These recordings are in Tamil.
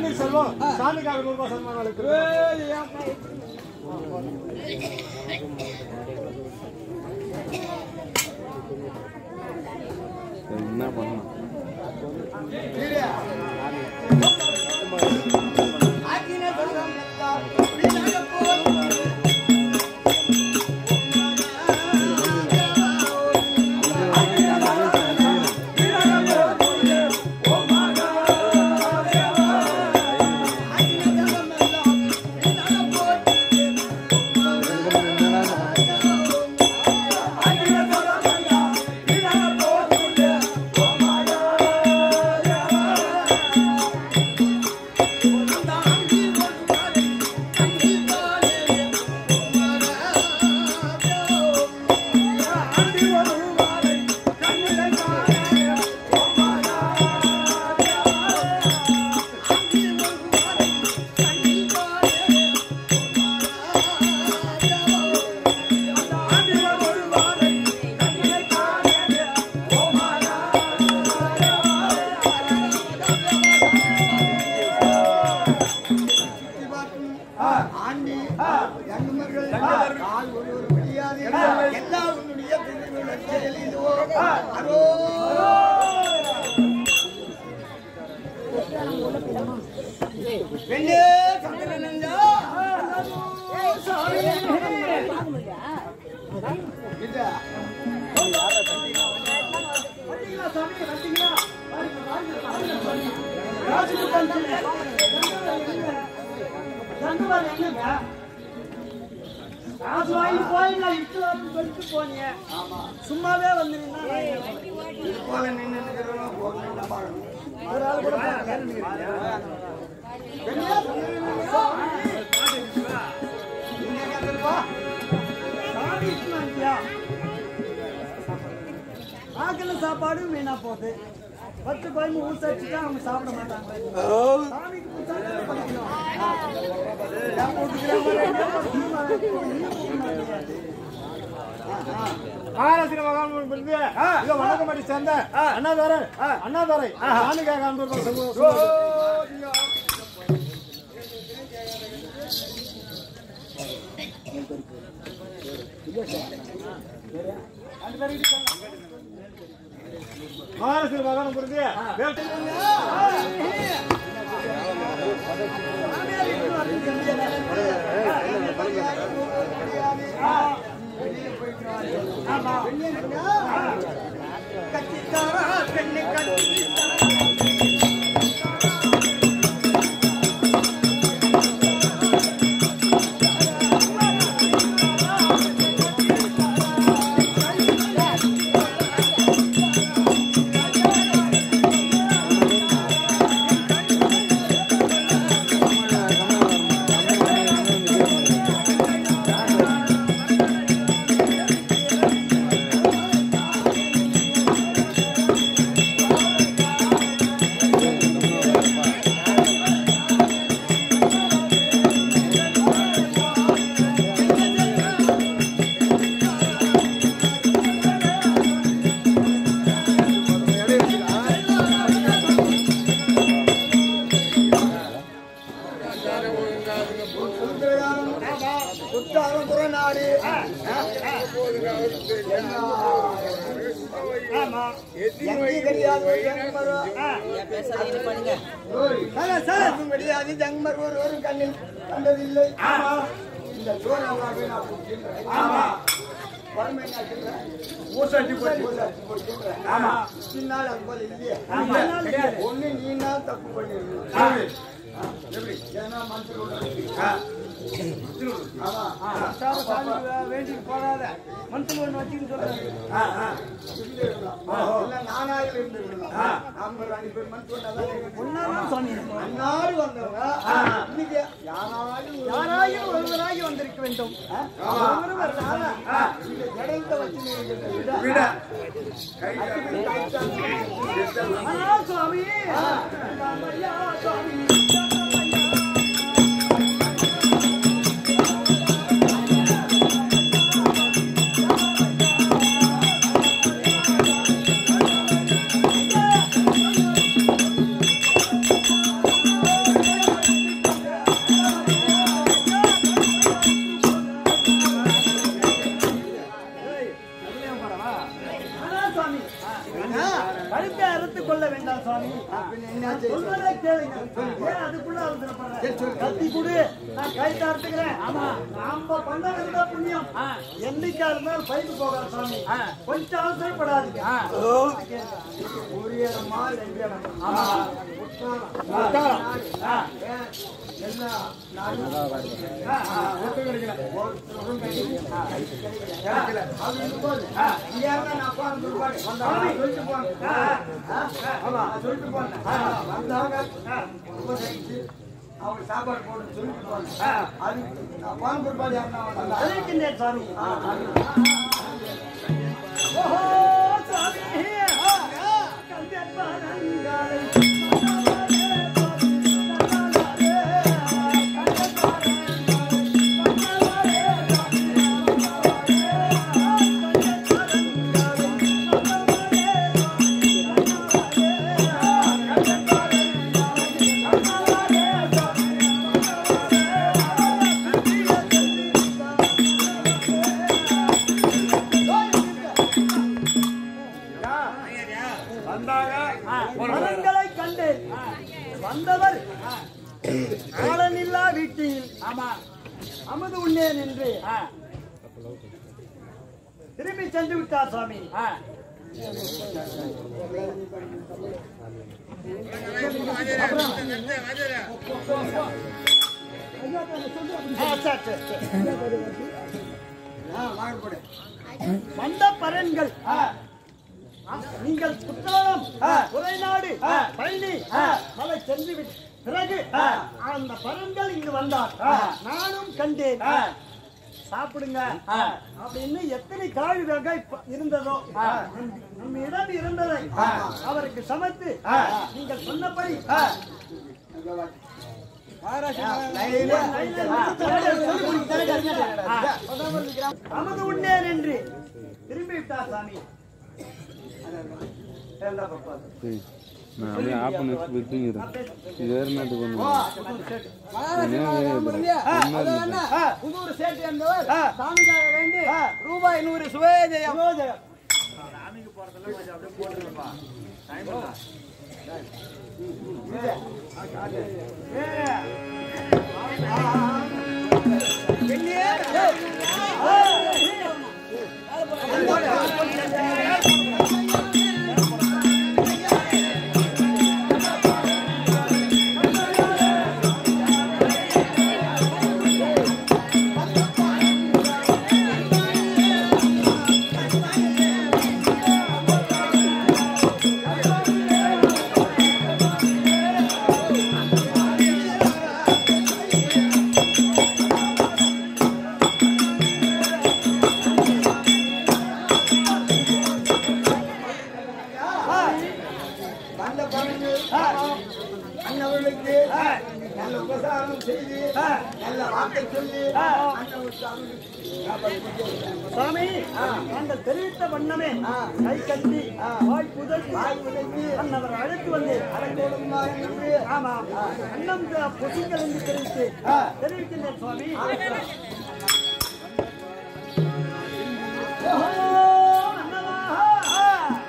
பன்னீர் செல்வம் சாமிக்காக நூறு ரூபாய் சன்மானம் அளிக்கிறோம். என்ன பண்ணலாம் ஆண்டி எங்கமர்கள் ஆள் ஒரு ஒரு முடியாது எல்லா உன்னுடைய திருவிழா செயலிலோ அதோ வெள்ளே சந்திரனந்தா இதா சும்மாவே வந்து இது போல நின்று இருக்கிறவங்க போகணும் பார்க்கணும் ஒரு ஆள் கூட பார்க்கல. வெள்ளே சந்திரனந்தா நீங்க கேட்கறப்பா சாமி இட்டுனாங்கய்யா. ஆக்கல சாப்பாடு வீணா போகுது பத்து பயமு ஊசடிச்சுட்டா அவங்க சாப்பிட மாட்டாங்க சாமிக்கு புத்தாண்டு பண்ணிக்கணும் ஏன் போட்டுக்கிறாங்க? மகாராஷ்டிர மகான் பிரிந்து இதோ வணக்கமாடி சேர்ந்த அண்ணாதாரை அண்ணாதாரை சாமிக்காக அன்பு மகாராஷ்டிர மகான் பிரிந்து கட்டித்தாரா பெண்ணை கட்டி குற்றாலம் புறநாடு எங்கேயும் கிடையாது ஒரு ஜங்கமர் எங்கும் கிடையாது ஜங்கமர் ஒரு ஒரு கண்ணில் கண்டதில்லை இந்த சோழனாவே நான் போகின்றேன். வறுமை நான் சொல்றேன். ஊசாட்டி போகின்றேன். பின்னால் அது போல இல்லையே. ஒண்ணு நீனா தப்பு பண்ணிருக்கணும் ஏன்னா மந்திரோட வேண்டிட்டு போறாத மனசுல ஒண்ணு வச்சுக்கிட்டு சொல்றேன் இல்ல நானாக இருந்திருக்கலாம். நாம ஒரு அஞ்சு பேர் மந்த் வந்தாதான் எனக்கு ஒன்னாதான் சொன்னீங்க அன்னாடு வந்தவங்க இன்னைக்கு யாராவது ஒரு யாராயும் ஒருவராகி வந்திருக்க வேண்டும் ஒருவர் வரலாமா? இந்த ஜடத்தை வச்சு நீங்க விட ஆனா சுவாமி ராமையா சுவாமி ஆ கழுத்தை அறுத்துக் கொள்ள வேண்டாம் சுவாமி நான் சொல்வதை கேளுங்க ஏன் அதுக்குள்ள அவசரப்படுற கத்தி கொடு நான் கழுத்தை அறுத்துக்கிறேன் ஆமா நாம பண்ண இருந்தா புண்ணியம் என்னைக்கா இருந்தாலும் பைக்கு போகாது சுவாமி கொஞ்சம் அவசரப்படாதீங்க ஒரு இடமா ரெண்டு இடம் எல்லாம் நாலு கிடைக்கல அது இது போது இங்க இருந்தா நான் போறேன் துருப்பாடு வந்தாங்க சொல்லிட்டு போங்க ஆமா சொல்லிட்டு போனேன் வந்தாங்க ரொம்ப கழிச்சு அவங்க சாப்பாடு போட்டு சொல்லிட்டு போனேன் அது நான் போன துருப்பாடு யாருன்னா வந்தாங்க அறிவிக்கின்றேன் சுவாமி ஓஹோ சுவாமி கந்தர்ப்பனங்களை மரங்களை கண்டு வந்தவர் ஆளனில்லா வீட்டில் ஆமா அமுது உண்ணேன் என்று திரும்பி சென்று விட்டார் சுவாமி ஆ, சரி, சரி, சரி. வந்த பரன்கள் நீங்கள் குற்றாலம் உரைநாடு பழனி மலை சென்று விட்டு பிறகு அந்த பரன்கள் இங்கு வந்தார் நானும் கண்டேன் சாப்பிடுங்க அப்படின்னு எத்தனை காய் வகை ப- இருந்ததோ நம்ம இடம் இருந்ததை அவருக்கு சமைத்து நீங்கள் சொன்னபடி அமது உண்ணேன் என்று திரும்பி விட்டார் சாமி சரி நான் அப்படியே ஆஃப் பண்ணி வச்சு போய் தூங்கிடுறேன் இது வேறு நாட்டுக்கு ஒன்று புதூர் சேட்டு என்பவர் சாமிக்காக வேண்டி ரூபாய் நூறு சுவேஜயம் வந்த பணங்கு அண்ணவர்களுக்கு நல்ல உபசாரம் செய்து நல்ல வார்த்தை சொல்லி அண்ணன் சாமி நாங்கள் தெரிவித்த வண்ணமே கை கட்டி வாய் புதல் வாய் புதைத்து அன்னவர் அழைத்து வந்து ஆமா அன்னம் பொசிங்கள் என்று தெரிவித்து தெரிவிக்கின்றேன் சுவாமி ஓஹோ, அன்னவா.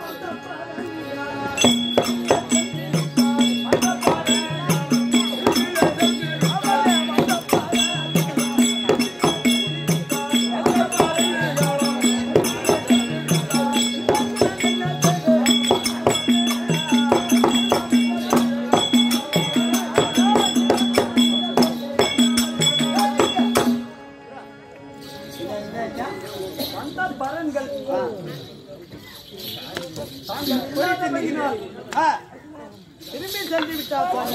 வந்த பலன்கள் தாங்கள் குறைத்தபடியினால், ஆ, திரும்பி சென்று விட்டார் சுவாமி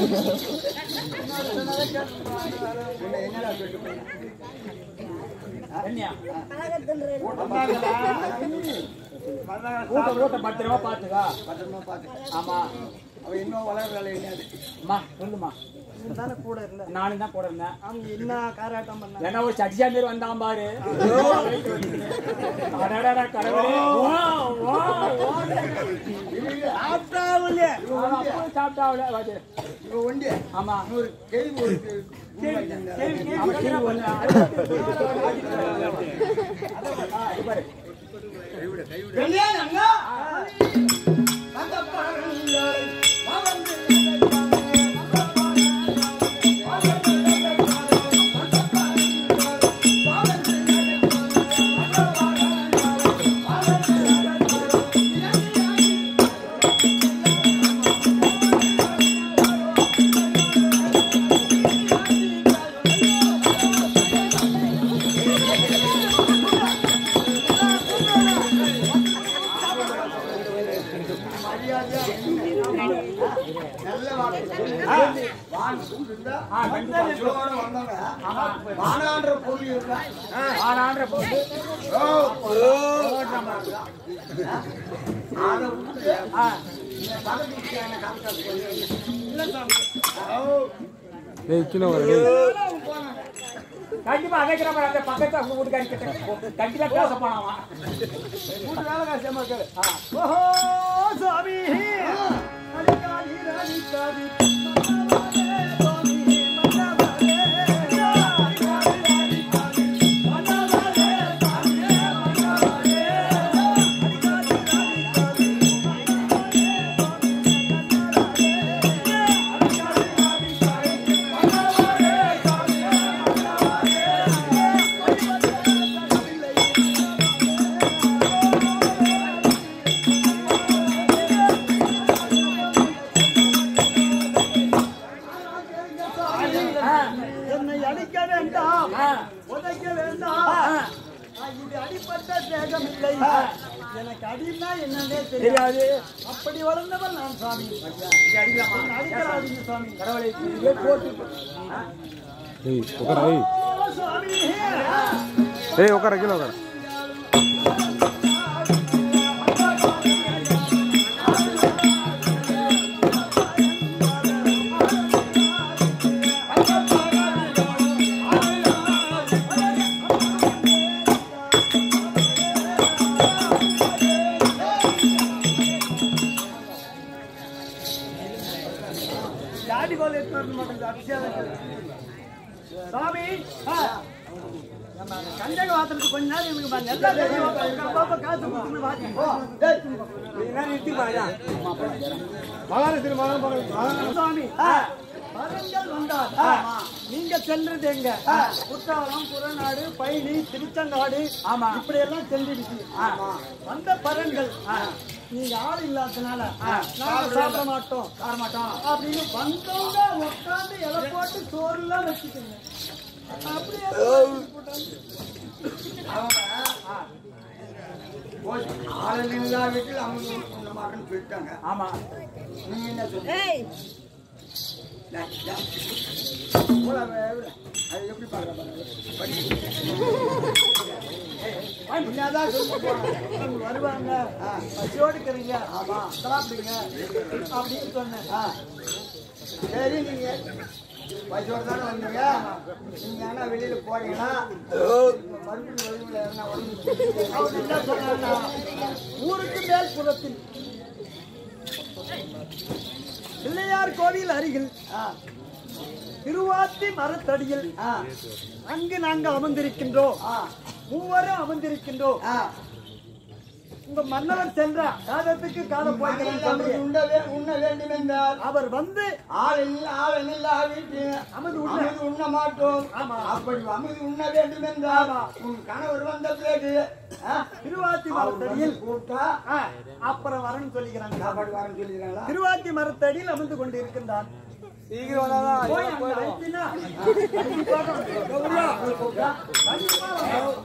ஊட்ட ஊட்ட பத்திரமா பாத்துக்கா பத்திரமா பார்த்து ஆமா அவ இன்னும் வளர வேலை என்னது அம்மா சொல்லுமா நீ தானே கூட இருந்த நானும் தான் கூட இருந்தேன் அவங்க என்ன காராட்டம் பண்ண என்ன ஒரு சட்டியா மாரி வந்தான் பாரு அடடடா, கடவுளே வா, வா, வா. சாப்பிட்டாவுல அவன் அப்பவே சாப்பிட்டாவுல, வாச்சு. இவ ஒண்டி ஆமா ஒரு கேள்வி ஒரு கேள்வி அவன் கீழே ஒண்ணு. ஆ, இது பாரு. வெளியே அண்ணா அந்த பழங்கள் வளர்ந்து நல்ல வார்த்தை வான் இருந்தா ஜோட வந்தவங்க வானான்ற பொருள் இருந்தா ஆனான்ற போது அதை விட்டு இந்த பதவிக்கான கணக்கை சொல்லி இல்ல சாமி ஏய் சின்ன ஒரு டேய் கண்டிப்பா அகைக்கிற மாதிரி அந்த பக்கத்துல வீட்டுக்காரி கிட்ட கண்டிப்பா பேச போனாமா வீட்டு வேலை காசு மக்கள் ஓஹோ சுவாமி அடிக்காதி ராணிக்காதி மன்னவாதே சுவாமி மன்னவாதே மன்னவாதே சுவாமி மன்னவாதே அடிக்காதி ராணிக்காதி என்னை அடிக்க வேண்டாம் உதைக்க வேண்டாம் இது அடிப்பட்ட தேகம் இல்லை எனக்கு அடினா என்னன்னே தெரியாது தெரியாது அப்படி வளர்ந்தவன் நான் சாமி அடிக்கலாமா என்னை அடிக்காதீங்க சாமி கடவுளை இதுவே போட்டு ஏய் உட்கார ஏய் ஓ சாமி ஏய் உட்கார கீழே உட்கார டாடி கோல் எடுத்து வரணும் மாட்டேங்குது அபிஷேகம் சாமி ஆ. நம்ம அந்த கஞ்சக வாத்துறதுக்கு கொஞ்ச நேரம் இவங்க பாருங்க. எல்லா தெரியும் அப்பப்ப காசு கொடுத்துன்னு வாத்தி. சாமி மரங்கள் வந்தால் நீங்க செல்றது எங்க குற்றாலம் புறநாடு பழனி திருச்செங்காடு ஆமா. இப்படி எல்லாம் சென்றிருக்கு வந்த பரன்கள் நீங்க ஆள் இல்லாதனால நாங்க சாப்பிட மாட்டோம் வர மாட்டோம் அப்படின்னு வந்தவங்க உட்காந்து இலை போட்டு சோறு எல்லாம் வச்சுக்கோங்க அப்படியே ஆளுநர்களா வீட்டில் அவங்க இந்த மகன் சொல்லிட்டாங்க ஆமா நீங்க என்ன சொல்றீங்க அது எப்படி பார்க்க என்னதான் சொல்லிட்டு போறாங்க. அவங்க வருவாங்க பசியோடு இருக்கிறீங்க ஆமா சாப்பிடுங்க அப்படின்னு சொன்னேன் சரி நீங்க வயசோட தானே வந்தீங்க நீங்க ஆனா வெளியில போறீங்கன்னா மறுபடியும் வெளியில எதனா உடம்பு அவர் என்ன சொன்னாங்கன்னா ஊருக்கு மேல் புறத்தில் பிள்ளையார் கோவில் அருகில் திருவாத்தி மரத்தடியில் அங்கு நாங்க அமர்ந்திருக்கின்றோம் மூவரும் அமர்ந்திருக்கின்றோம் உங்க மன்னவர் சென்றா காதத்துக்கு காலம் போய்க்கிறேன் நமக்கு உண்ண வே- உண்ண வேண்டும் என்றால் அவர் வந்து ஆள் இல்ல ஆள் இல்லா வீட்டில் அமது உண்ண அமுது உண்ண மாட்டோம் ஆமா. அப்படி அமுது உண்ண வேண்டும் என்றால் உன் கணவர் வந்த பிறகு ஆ, திருவாத்தி அவர் மரத்தடியில் வந்து கூப்பிட்டா ஆ, அப்புறம் வரேன்னு சொல்லிக்கிறாங்க சாப்பாடு வரேன்னு சொல்லிக்கிறாங்களா திருவாத்தி மரத்தடியில் அமர்ந்து கொண்டு இருக்கின்றான் போய் அங்க வைத்தினா, கண்டிப்பாக கௌரியா, கூப்பிட்டா, கண்டிப்பா வரணும்.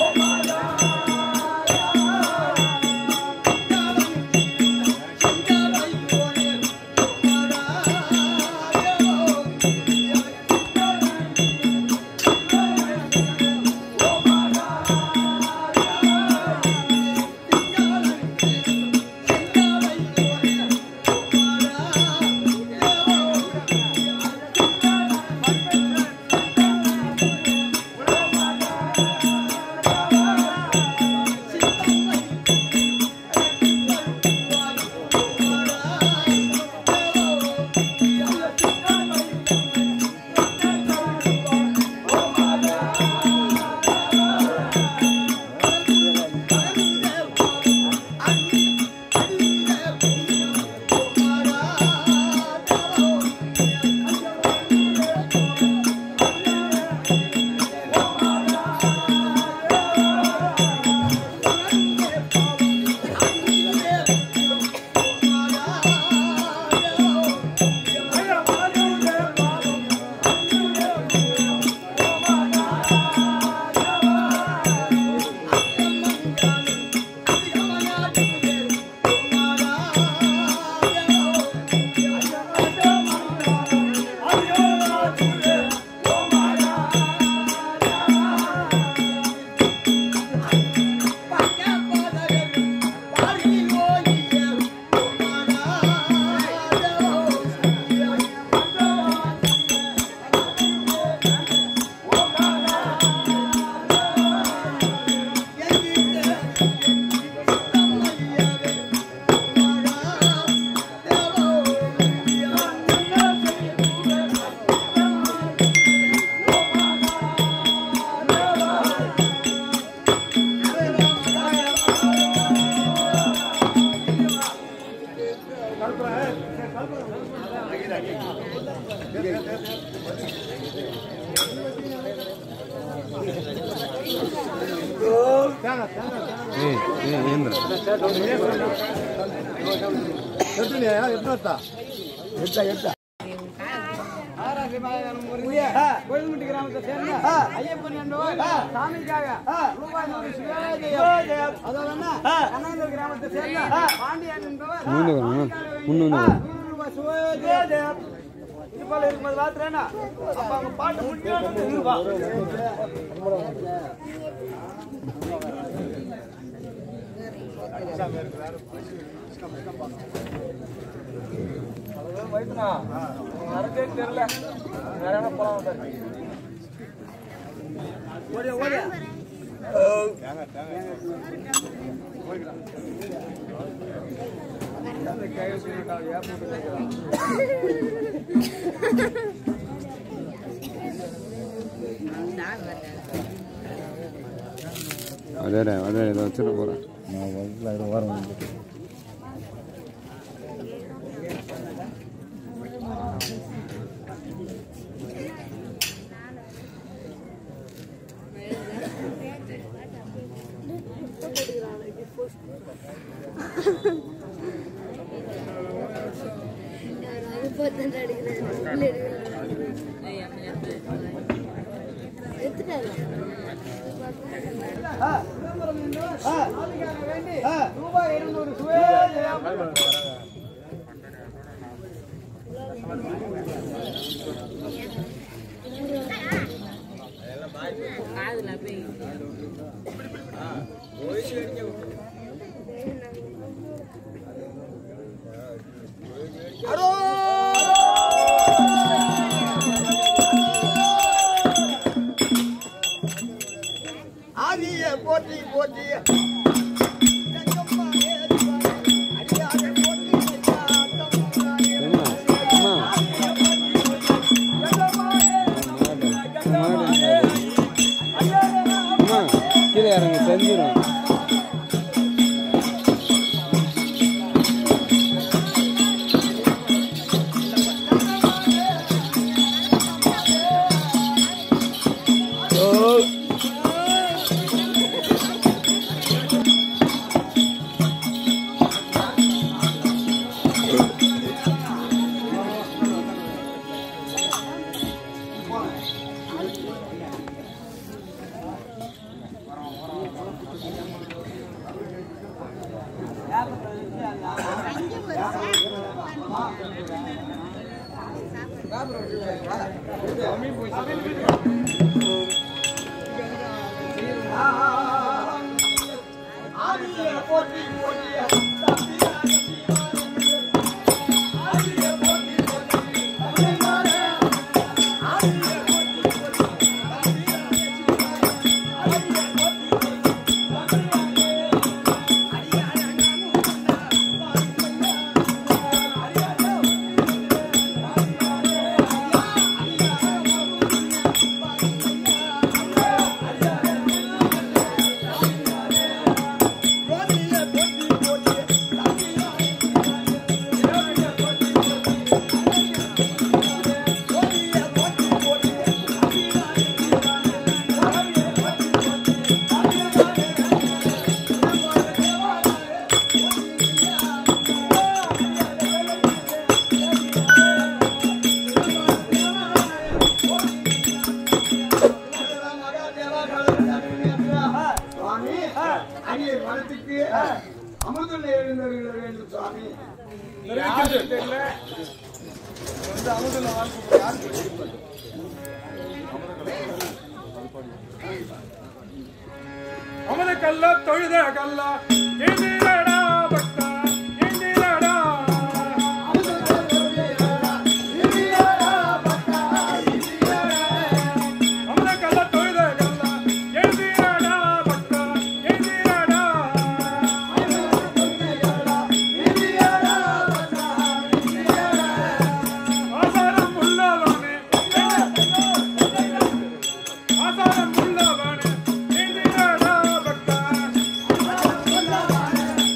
சங்கரா ஏய் ஏய் ஏந்திர கோயில்முட்டி கிராமத்தை சேர்ந்த ஐயப்பன் என்பவர் சாமிக்காக ரூபாய் நூறு சிவாலயம் அதாவது என்ன கண்ணாந்தூர் கிராமத்தை சேர்ந்த பாண்டியன் என்பவர் முன்னு வரணும் முன்னு வந்து நூறு ரூபாய் சுயோஜயம் இப்ப இருக்கும்போது பாத்துறேன்னா அப்ப அவங்க பாட்டு முடிஞ்சு இருப்பா அதே அதே இதை வச்சுட்டு போகிறேன் சிதம்பரம் என்பவர் சாமிக்காக வேண்டி ரூபாய் இருநூறு சுயோஜயம் ஆதிய போற்றி போற்றி ஏம்மா அம்மா அம்மா கீழே இறங்க தெரிஞ்சிடும் ஆதிய போற்றி போற்றி சுவாமி அடிய மனத்துக்கு அமுதல் எழுந்தருள வேண்டும் சுவாமி அமத கல்ல தொழுத கல்ல எந்திரடா பக்தா எந்திரடா அமத கல்ல தொழுத கல்ல எந்திரடா பக்தா எந்திரடா ஆசாரம் உள்ளவனே ஆசாரம் உள்ளவனே எந்திரடா பக்தா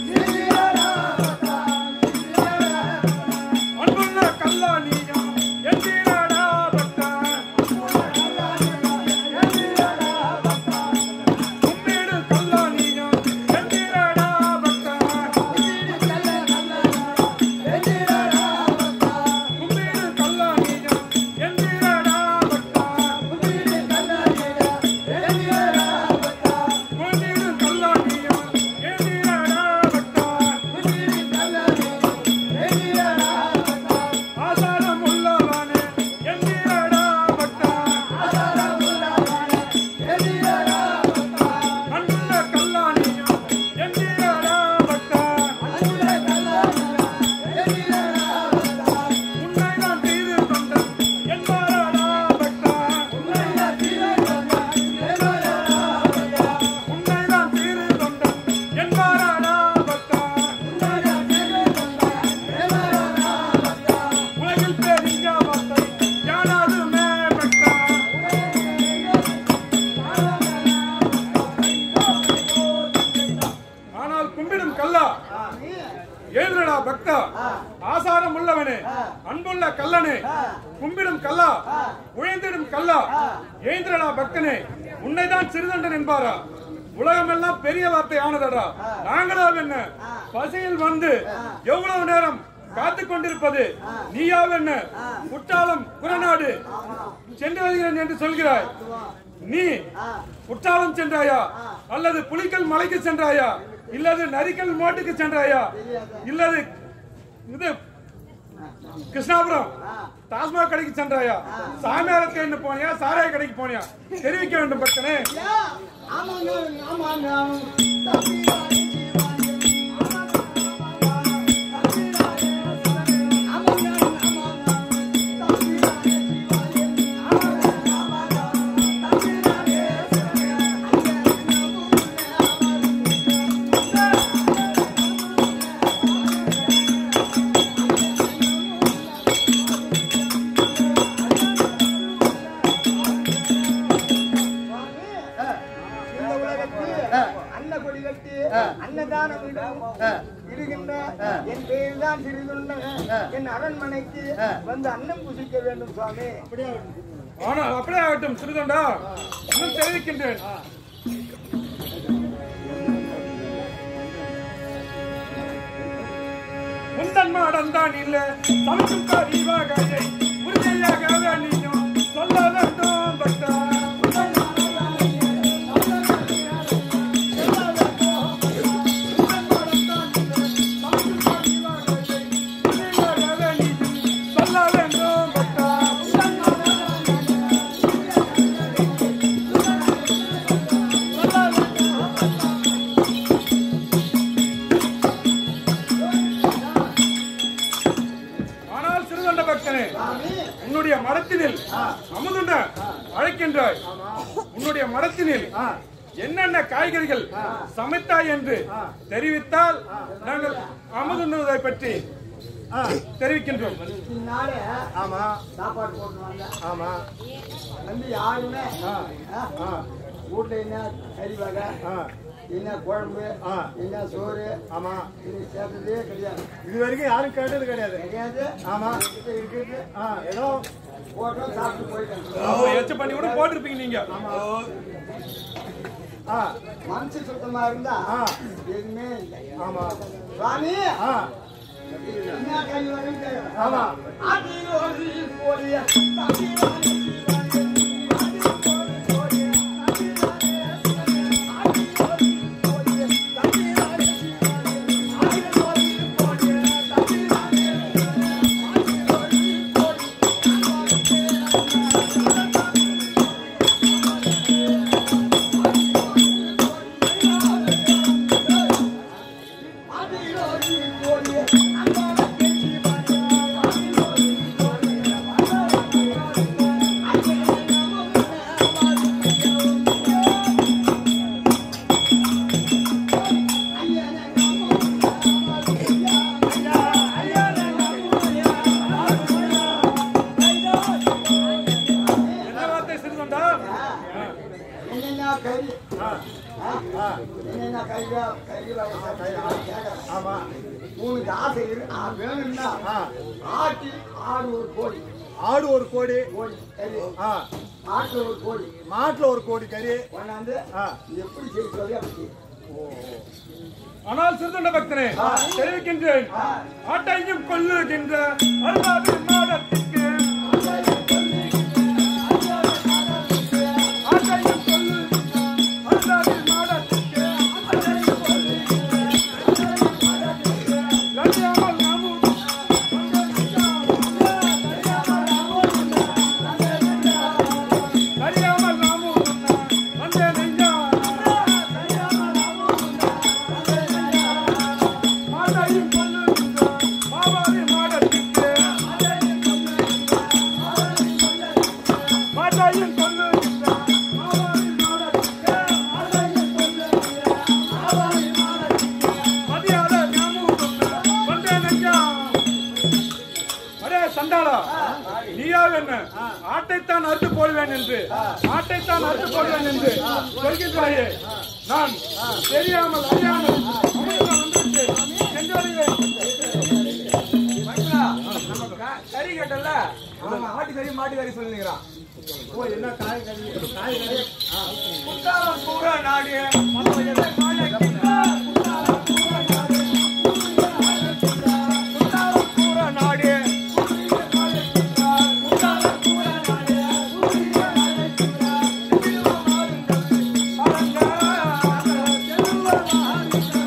பக்தா ஆசாரம் உள்ளவனே அன்புள்ள கல்லனே கும்பிடும் கல்லா உழைந்திடும் கல்லா ஏந்திரனா பக்தனே உன்னைதான் சிறுதண்டன் என்பாரா உலகமெல்லாம் பெரிய வார்த்தை ஆனதடா நாங்களா என்ன பசியில் வந்து எவ்வளவு நேரம் காத்து கொண்டிருப்பது நீயா என்ன குற்றாலம் குரநாடு சென்று வருகிறேன் என்று சொல்கிறாய் நீ குற்றாலம் சென்றாயா அல்லது புலிக்கல் மலைக்கு சென்றாயா இல்லது நரிக்கல் மோட்டுக்கு சென்றாயா இல்லது இது கிருஷ்ணாபுரம் டாஸ்மாக் கடைக்கு சென்றாயா சாமியாரத்தை என்ன போனியா சாராய கடைக்கு போனியா தெரிவிக்க வேண்டும் பக்தனே ஆமாங்க ஆமாங்க தம்பிரானே இந்த உலகத்தில் அன்னகொடி கட்டி அன்னதானம் இடும் இருக்கின்ற என் பெயர் தான் சிறிதுண்ண என் அரண்மனைக்கு வந்து அன்னம் புசிக்க வேண்டும் சுவாமி ஆனா அப்படியே ஆகட்டும் சிறுதண்டா இன்னும் தெரிவிக்கின்றேன் முந்தன் மாடந்தான் இல்ல சமைக்கும் கறிவாகை உறுதியாக நீயும் சொல்ல வேண்டும் பக்தா சொல்ல வேண்டும் பக்தா ஆனால் சிறுதண்ட பக்தனே உன்னுடைய மரத்தினில் அமுதுண்ட அழைக்கின்றாய் உன்னுடைய மரத்தினில் என்னென்ன காய்கறிகள் சமைத்தாய் என்று தெரிவித்தால் நாங்கள் அமுதுண்ணுவதை பற்றி தெரிவிக்கின்றோம் இந்நாளே ஆமா சாப்பாடு போட்டு வந்த ஆமா வந்து யாருமே ஆ, ஆ, வீட்டுல என்ன கறி வகை ஆ, என்ன குழம்பு ஆ. என்ன சோறு ஆமா இது சேர்த்ததே கிடையாது இது வரைக்கும் யாரும் கேட்டது கிடையாது கிடையாது ஆமா. கிட்ட இருக்குது ஆ, ஏதோ போட்டோம் சாப்பிட்டு போயிட்டாங்க அப்ப எச்ச பண்ணி கூட போட்டிருப்பீங்க நீங்க ஆ, மனசு சுத்தமா இருந்தா ஆ. எதுவுமே இல்லை ஆமா சுவாமி ஆ, என்ன கை வரும் கேட்கிறேன். ஆமா ஆதியோதி போலிய தம்பிரானே என்ன வார்த்தை சிறுதண்டா என்னென்ன கறி ஆ, ஆ, என்னென்ன கறியா கறி வகை கேட்கறேன் ஆமா உனக்கு ஆசை இருக்கு ஆ, வேணும்னா ஆ. ஆட்டி ஆடு ஒரு கோழி ஆடு ஒரு கோடி கோழி கறி ஆ, ஆட்டுல ஒரு கோழி மாட்டுல ஒரு கோடி கறி கொண்டாந்து ஆ. எப்படி செய்ய சொல்லி அப்படி செய். ஆனால் சிறுதண்ட பக்தனே தெரிவிக்கின்றேன் ஆட்டையும் கொல்லுகின்ற அருளாது மாடத்திற்கு ஆட்டையும் கொல்லுகின்ற அருளாது மாடத்திற்கு லட்சியாமல் நாமும் அறியாமல் நாமும் வந்தே நெஞ்சா மாதையும் கொல்லுகின்ற மாவாதி மாடத்திற்கு மாதையும் கொல்லுகின்ற மாவாதி மாடத்திற்கு மதியாத ஞாபகம் வந்தே நெஞ்சா அடே சண்டாளா நீயா என்ன ஆட்டைத்தான் அறுத்து போடுவேன் என்று ஆட்டைத்தான் அறுத்து போடுவேன் என்று சொல்கின்றாயே நான் தெரியாமல் அறியாமல் அமிர்தம் வந்துவிட்டு சென்று வருகிறேன் இல்ல மாட்டு கறி மாட்டு கறி சொல்லுங்கிறான் ஓ என்ன காய் கறி காய் கறி குற்றாலம் பூரா நாடு குற்றாலம் பூரா நாடு ஆ